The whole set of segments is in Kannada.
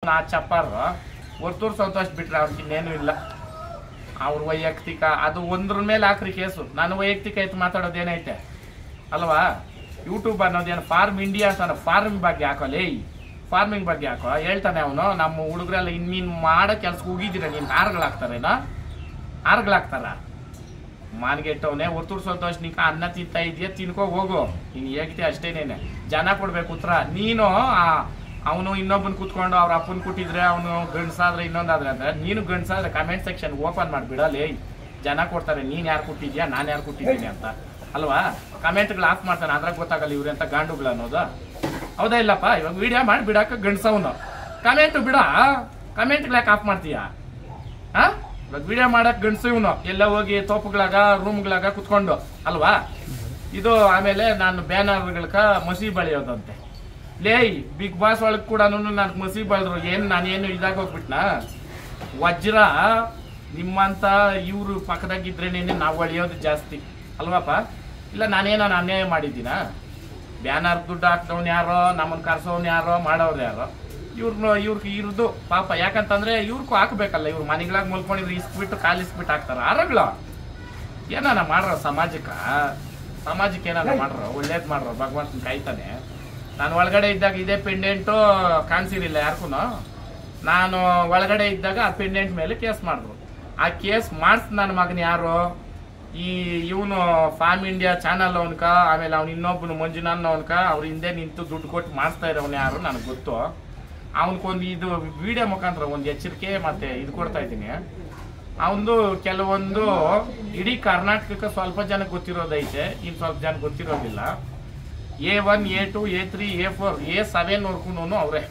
ಆ ಚಪ್ಪಾರು ಹೊರ್ತೂರು ಸಂತೋಷ್ ಬಿಟ್ರೆ ಅವ್ರಿಗೆ ಇನ್ನೇನು ಇಲ್ಲ ಅವ್ರ ವೈಯಕ್ತಿಕ ಅದು ಒಂದ್ರ ಮೇಲೆ ಹಾಕ್ರಿ ಕೇಸು ನಾನು ವೈಯಕ್ತಿಕ ಆಯ್ತು ಮಾತಾಡೋದೇನೈತೆ ಅಲ್ವಾ ಯೂಟ್ಯೂಬ್ ಅನ್ನೋದೇನು ಫಾರ್ಮ್ ಇಂಡಿಯಾ ಅಂತಾನೆ ಫಾರ್ಮ್ ಬಗ್ಗೆ ಹಾಕೋ ಲೇ ಫಾರ್ಮಿಂಗ್ ಬಗ್ಗೆ ಹಾಕೋ ಹೇಳ್ತಾನೆ ಅವನು ನಮ್ಮ ಹುಡುಗರೆಲ್ಲ ಇನ್ ನೀನ್ ಮಾಡೋ ಕೆಲ್ಸಕ್ಕೆ ಹೋಗಿದ್ದೀರ ನೀನ್ ಆರ್ಗಳಾಗ್ತಾರೇನೋ ಆರ್ಗಳಾಗ್ತಾರ ಮಾನ್ಗೆಟ್ಟವನೇ ಹೊರ್ತೂರು ಸಂತೋಷ್ ನೀಕ ಅನ್ನ ತಿಂತಾ ಇದೆಯಾ ತಿನ್ಕೋ ಹೋಗು ನೀನ್ ಹೇಗ್ತಿ ಅಷ್ಟೇನೇನೆ ಜನ ಕೊಡ್ಬೇಕು ಉತ್ತರ ನೀನು ಅವನು ಇನ್ನೊಬ್ಬನ್ ಕೂತ್ಕೊಂಡು ಅವ್ರ ಅಪ್ಪನ್ ಕೊಟ್ಟಿದ್ರೆ ಅವನು ಗಂಡ್ಸಾದ್ರೆ ಇನ್ನೊಂದಾದ್ರೆ ಅಂದ್ರೆ ನೀನು ಗಂಡ್ಸಾದ್ರೆ ಕಮೆಂಟ್ ಸೆಕ್ಷನ್ ಓಪನ್ ಮಾಡ್ಬಿಡಲೇ ಜನ ಕೊಡ್ತಾರೆ ನೀನ್ ಯಾರು ಕೊಟ್ಟಿದ್ಯಾ ನಾನು ಯಾರು ಕೊಟ್ಟಿದ್ದೀನಿ ಅಂತ ಅಲ್ವಾ ಕಮೆಂಟ್ಗಳು ಆಫ್ ಮಾಡ್ತಾನೆ ಅದ್ರಾಗ ಗೊತ್ತಾಗಲ್ಲ ಇವ್ರೆ ಅಂತ ಗಾಂಡುಗಳು ಅನ್ನೋದು ಹೌದಾ ಇಲ್ಲಪ್ಪ ಇವಾಗ ವಿಡಿಯೋ ಮಾಡಿ ಬಿಡಾಕ ಗಂಡ್ಸವನು ಕಮೆಂಟ್ ಬಿಡ ಕಮೆಂಟ್ಗಳು ಯಾಕೆ ಆಫ್ ಮಾಡ್ತೀಯಾ ಹಾ ಇವಾಗ ವಿಡಿಯೋ ಮಾಡಕ್ ಗಂಡಸು ಇವನು ಎಲ್ಲ ಹೋಗಿ ತೋಪುಗಳಾಗ ರೂಮ್ಗಳಾಗ ಕುತ್ಕೊಂಡು ಅಲ್ವಾ ಇದು ಆಮೇಲೆ ನಾನು ಬ್ಯಾನರ್ಗಳಕ ಮಸಿ ಬಳಿಯೋದಂತೆ ಲೇಯ್ ಬಿಗ್ ಬಾಸ್ ಒಳಗ್ ಕೂಡ ನನ್ಗೆ ಮಸಿ ಬಳಿದ್ರು ಏನ್ ನಾನೇನು ಇದಾಗ ಹೋಗ್ಬಿಟ್ನಾ ವಜ್ರ ನಿಮ್ಮಂತ ಇವ್ರು ಪಕ್ಕದಾಗಿದ್ರೇನೇನೆ ನಾವು ಅಳಿಯೋದು ಜಾಸ್ತಿ ಅಲ್ವಾಪ ಇಲ್ಲ ನಾನೇನೋ ಅನ್ಯಾಯ ಮಾಡಿದ್ದೀನ ಬ್ಯಾನರ್ ದುಡ್ಡು ಹಾಕ್ದವ್ನು ಯಾರೋ ನಮ್ಮನ್ನ ಕರ್ಸೋನ್ ಯಾರೋ ಮಾಡೋರು ಯಾರೋ ಇವ್ರನ್ನ ಇವ್ರಿಗೆ ಇರ್ದು ಪಾಪ ಯಾಕಂತಂದ್ರೆ ಇವ್ರಿಗೂ ಹಾಕ್ಬೇಕಲ್ಲ ಇವ್ರು ಮನೆಗಳಾಗ ಮಲ್ಕೊಂಡಿದ್ರೆ ಇಸ್ಬಿಟ್ಟು ಕಾಲಿಸ್ಬಿಟ್ಟು ಹಾಕ್ತಾರ ಆರಗಳ ಏನಾನ ಮಾಡ್ರ ಸಮಾಜಕ್ಕ ಸಮಾಜಕ್ಕೆ ಏನಾನ ಮಾಡ್ರ ಒಳ್ಳೇದ್ ಮಾಡ್ರ ಭಗವಂತನ ಕಾಯ್ತಾನೆ ನಾನು ಒಳಗಡೆ ಇದ್ದಾಗ ಇದೇ ಪೆಂಡೆಂಟು ಕಾಣಿಸಿರಿಲ್ಲ ಯಾರಿಗೂ ನಾನು ಒಳಗಡೆ ಇದ್ದಾಗ ಆ ಪೆಂಡೆಂಟ್ ಮೇಲೆ ಕೇಸ್ ಮಾಡಿದ್ರು ಆ ಕೇಸ್ ಮಾಡಿಸ್ ನನ್ನ ಮಗನ ಯಾರು ಈ ಇವನು ಫಾರ್ಮ್ ಇಂಡಿಯಾ ಚಾನಲ್ ಅವನ್ಕ ಆಮೇಲೆ ಅವ್ನು ಇನ್ನೊಬ್ಬನು ಮಂಜುನಾನ್ ಅವನ್ಕ ಅವ್ರ ಹಿಂದೆ ನಿಂತು ದುಡ್ಡು ಕೊಟ್ಟು ಮಾಡಿಸ್ತಾ ಇರೋನು ಯಾರು ನನಗೆ ಗೊತ್ತು ಅವನ್ಕೊಂದು ಇದು ವಿಡಿಯೋ ಮುಖಾಂತರ ಒಂದು ಎಚ್ಚರಿಕೆ ಮತ್ತೆ ಇದು ಕೊಡ್ತಾ ಇದ್ದೀನಿ ಅವನದು ಕೆಲವೊಂದು ಇಡೀ ಕರ್ನಾಟಕಕ್ಕೆ ಸ್ವಲ್ಪ ಜನಕ್ಕೆ ಗೊತ್ತಿರೋದೈತೆ ಇನ್ ಸ್ವಲ್ಪ ಜನ ಗೊತ್ತಿರೋದಿಲ್ಲ A one A two A three A four A seven ವರ್ಗೂನು ಅವರೇ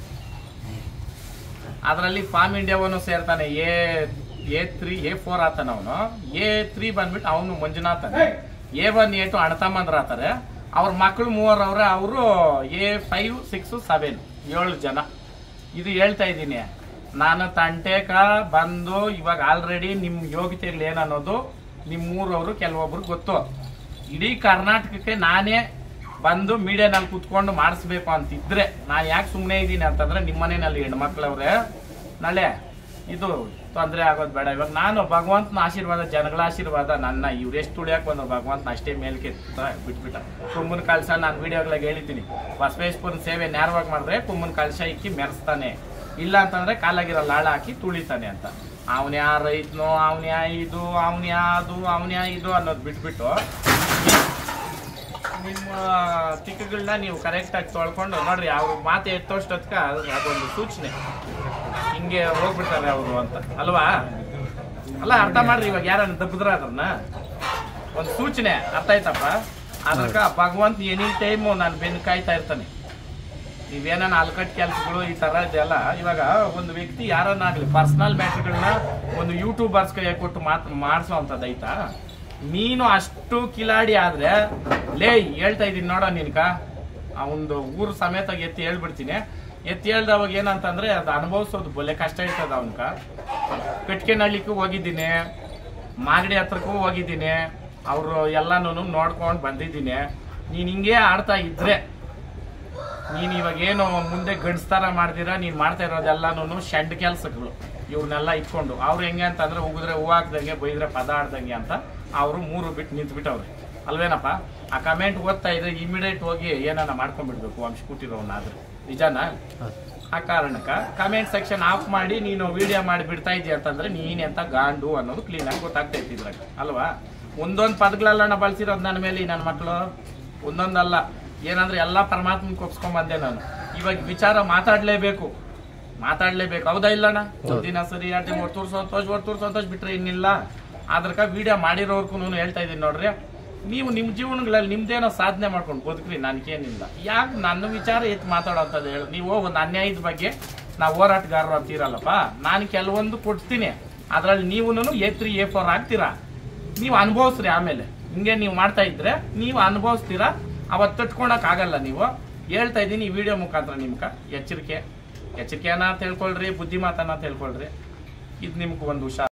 ಅದರಲ್ಲಿ ಫಾರ್ಮ್ ಇಂಡಿಯಾವನ್ನು ಸೇರ್ತಾನೆ A A three A four ಆತಾನ ಅವನು ಎ ತ್ರೀ ಬಂದ್ಬಿಟ್ಟು ಅವನು ಮಂಜುನಾಥನೆ ಎ ಒನ್ ಎ ಟು ಅಣ್ಣತಮ್ಮಂದ್ರ ಆತಾರೆ ಅವ್ರ ಮಕ್ಕಳು ಮೂವರು ಅವ್ರೆ ಅವರು ಎ ಫೈವ್ ಸಿಕ್ಸ್ ಸೆವೆನ್ ಏಳು ಜನ ಇದು ಹೇಳ್ತಾ ಇದ್ದೀನಿ ನಾನು ತಂಟೇಕ ಬಂದು ಇವಾಗ ಆಲ್ರೆಡಿ ನಿಮ್ ಯೋಗ್ಯತೆಗಳು ಏನನ್ನೋದು ನಿಮ್ ಮೂರವರು ಕೆಲವೊಬ್ರು ಗೊತ್ತು ಇಡೀ ಕರ್ನಾಟಕಕ್ಕೆ ನಾನೇ ಬಂದು ಮೀಡಿಯಾನಲ್ಲಿ ಕುತ್ಕೊಂಡು ಮಾಡಿಸ್ಬೇಕು ಅಂತಿದ್ರೆ ನಾನು ಯಾಕೆ ಸುಮ್ಮನೆ ಇದ್ದೀನಿ ಅಂತಂದ್ರೆ ನಿಮ್ಮ ಮನೆಯಲ್ಲಿ ಹೆಣ್ಮಕ್ಳವ್ರೆ ನಾಳೆ ಇದು ತೊಂದರೆ ಆಗೋದು ಬೇಡ ಇವಾಗ ನಾನು ಭಗವಂತನ ಆಶೀರ್ವಾದ ಜನಗಳ ಆಶೀರ್ವಾದ ನನ್ನ ಇವ್ರೆಷ್ಟು ತುಳಿಯಕ್ ಬಂದ್ರು ಭಗವಂತನ ಅಷ್ಟೇ ಮೇಲ್ಕೆ ಬಿಟ್ಬಿಟ್ಟ ಕುಂಬನ ಕಳಶ ನಾನು ವಿಡಿಯೋಗಳಿಗೆ ಹೇಳಿದ್ದೀನಿ ಬಸವೇಶ್ವರನ ಸೇವೆ ನೇರವಾಗಿ ಮಾಡಿದ್ರೆ ಕುಂಬನ ಕಳಶ ಇಕ್ಕಿ ಮೆರೆಸ್ತಾನೆ ಇಲ್ಲ ಅಂತಂದ್ರೆ ಕಾಲಾಗಿರೋ ಲಾಳ ಹಾಕಿ ತುಳಿತಾನೆ ಅಂತ ಅವನ್ ಯಾ ರೈತನೋ ಅವನ್ ಯಾ ಇದು ಅವನ್ ಯಾದು ಅವನ್ ಯಾ ಇದು ಅನ್ನೋದು ಬಿಟ್ಬಿಟ್ಟು ನಿಮ್ಮ ತಿಕ್ಕಗಳನ್ನ ನೀವು ಕರೆಕ್ಟಾಗಿ ತೊಳ್ಕೊಂಡು ನೋಡ್ರಿ ಅವ್ರ ಮಾತು ಎತ್ತೋಷ್ಟೊತ್ಕ ಅದೊಂದು ಸೂಚನೆ ಹಿಂಗೆ ಹೋಗ್ಬಿಡ್ತಾರೆ ಅವರು ಅಂತ ಅಲ್ವಾ ಅಲ್ಲ ಅರ್ಥ ಮಾಡ್ರಿ ಇವಾಗ ಯಾರನ್ನ ದಬ್ಬಿದ್ರ ಅದನ್ನ ಒಂದು ಸೂಚನೆ ಅರ್ಥ ಆಯ್ತಪ್ಪ ಅದಕ್ಕ ಭಗವಂತ ಎನಿ ಟೈಮು ನಾನು ಬೆನ್ನು ಕಾಯ್ತಾ ಇರ್ತಾನೆ ನೀವೇನ ಅಲ್ಕಟ್ ಕೆಲಸಗಳು ಈ ತರ ಇದೆಲ್ಲ ಇವಾಗ ಒಂದು ವ್ಯಕ್ತಿ ಯಾರನ್ನಾಗ್ಲಿ ಪರ್ಸನಲ್ ಮ್ಯಾಟರ್ಗಳನ್ನ ಒಂದು ಯೂಟ್ಯೂಬರ್ಸ್ ಕೈ ಕೊಟ್ಟು ಮಾತ್ ಮಾಡಿಸೋ ಐತಾ ನೀನು ಅಷ್ಟು ಕಿಲಾಡಿ ಆದ್ರೆ ಲೇ ಹೇಳ್ತಾ ಇದೀನಿ ನೋಡ ನಿನ್ಕ ಆ ಒಂದು ಊರು ಸಮೇತ ಎತ್ತಿ ಹೇಳ್ಬಿಡ್ತೀನಿ ಎತ್ತಿ ಹೇಳ್ದವಾಗ ಏನಂತಂದ್ರೆ ಅದು ಅನುಭವಿಸೋದು ಬೊಲೆ ಕಷ್ಟ ಇರ್ತದ ಅವನ್ಕ ಕಟ್ಕೆನಳ್ಳಿಗೂ ಹೋಗಿದ್ದೀನಿ ಮಾಗಡಿ ಹತ್ರಕ್ಕೂ ಹೋಗಿದ್ದೀನಿ ಅವರು ಎಲ್ಲಾನು ನೋಡ್ಕೊಂಡು ಬಂದಿದ್ದೀನಿ ನೀನ್ ಹಿಂಗೆ ಆಡ್ತಾ ಇದ್ರೆ ನೀನ್ ಇವಾಗ ಏನು ಮುಂದೆ ಗಂಡಸ್ತಾರ ಮಾಡ್ತೀರಾ ನೀನ್ ಮಾಡ್ತಾ ಇರೋದೆಲ್ಲಾನು ಶೆಡ್ ಕೆಲ್ಸಗಳು ಇವ್ರನ್ನೆಲ್ಲ ಇಟ್ಕೊಂಡು ಅವ್ರು ಹೆಂಗೆ ಅಂತಂದ್ರೆ ಉಗಿದ್ರೆ ಹೂ ಹಾಕ್ದಂಗೆ ಬೈದ್ರೆ ಪದ ಆಡ್ದಂಗೆ ಅಂತ ಅವರು ಮೂರು ಬಿಟ್ಟು ನಿಂತು ಬಿಟ್ಟವ್ರೆ ಅಲ್ವೇನಪ್ಪ ಆ ಕಮೆಂಟ್ ಓದ್ತಾ ಇದ್ರೆ ಇಮಿಡಿಯೇಟ್ ಹೋಗಿ ಏನಾನ ಮಾಡ್ಕೊಂಡ್ಬಿಡ್ಬೇಕು ವಂಶ ಕೂತಿರೋನಾದ್ರೆ ನಿಜಾನಾ ಆ ಕಾರಣಕ್ಕ ಕಮೆಂಟ್ ಸೆಕ್ಷನ್ ಆಫ್ ಮಾಡಿ ನೀನು ವಿಡಿಯೋ ಮಾಡಿ ಬಿಡ್ತಾ ಇದೀಯ ಅಂತಂದ್ರೆ ನೀನ್ ಎಂತ ಗಾಂಡು ಅನ್ನೋದು ಕ್ಲೀನ್ ಆಗಿ ಗೊತ್ತಾಗ್ತಾ ಇದ್ರಾಗ ಅಲ್ವಾ ಒಂದೊಂದ್ ಪದಗಳೆಲ್ಲ ಬಳಸಿರೋದು ನನ್ನ ಮೇಲೆ ನನ್ನ ಮಕ್ಕಳು ಒಂದೊಂದಲ್ಲ ಏನಂದ್ರೆ ಎಲ್ಲಾ ಪರಮಾತ್ಮನ್ ಕೊಪ್ಸ್ಕೊಂಡ್ ಬಂದೆ ನಾನು ಇವಾಗ ವಿಚಾರ ಮಾತಾಡ್ಲೇಬೇಕು ಮಾತಾಡ್ಲೇಬೇಕು ಹೌದಾ ಇಲ್ಲಣ್ಣ ದಿನ ಸರಿ ಎರಡು ದಿನ ಹೊರ್ತೂರ್ ಸಂತೋಷ ಹೊರ್ತೂರ್ ಸಂತೋಷ ಬಿಟ್ರೆ ಇನ್ನಿಲ್ಲ ಅದ್ರಕ ವಿಡಿಯೋ ಮಾಡಿರೋರ್ಗು ಹೇಳ್ತಾ ಇದೀನಿ ನೋಡ್ರಿ ನೀವು ನಿಮ್ ಜೀವನಗಳಲ್ಲಿ ನಿಮ್ದೇನೋ ಸಾಧನೆ ಮಾಡ್ಕೊಂಡು ಬದುಕ್ರಿ ನನ್ಗೇನಿಲ್ಲ ಯಾಕೆ ನನ್ನ ವಿಚಾರ ಎತ್ತು ಮಾತಾಡೋಂಥದ್ದು ಹೇಳು ನೀವು ಒಂದು ಅನ್ಯಾಯದ ಬಗ್ಗೆ ನಾವು ಹೋರಾಟಗಾರರು ಅಂತೀರಲ್ಲಪ್ಪ ನಾನು ಕೆಲವೊಂದು ಕೊಡ್ತೀನಿ ಅದ್ರಲ್ಲಿ ನೀವು ಎ ತ್ರೀ ಎ ಫೋರ್ ಆಗ್ತೀರಾ ನೀವು ಅನುಭವಿಸ್ರಿ ಆಮೇಲೆ ಹಿಂಗೆ ನೀವು ಮಾಡ್ತಾ ಇದ್ರೆ ನೀವು ಅನುಭವಿಸ್ತೀರಾ ಅವತ್ತು ತಟ್ಕೊಳಕ್ ಆಗಲ್ಲ ನೀವು ಹೇಳ್ತಾ ಇದ್ದೀನಿ ಈ ವಿಡಿಯೋ ಮುಖಾಂತರ ನಿಮ್ಕ ಎಚ್ಚರಿಕೆ ಎಚ್ಚರಿಕೆಯನ್ನ ತಿಳ್ಕೊಳ್ರಿ ಬುದ್ಧಿಮಾತನ್ನ ತಿಳ್ಕೊಳ್ರಿ ಇದು ನಿಮ್ಗೆ ಒಂದು ಹುಷಾರ್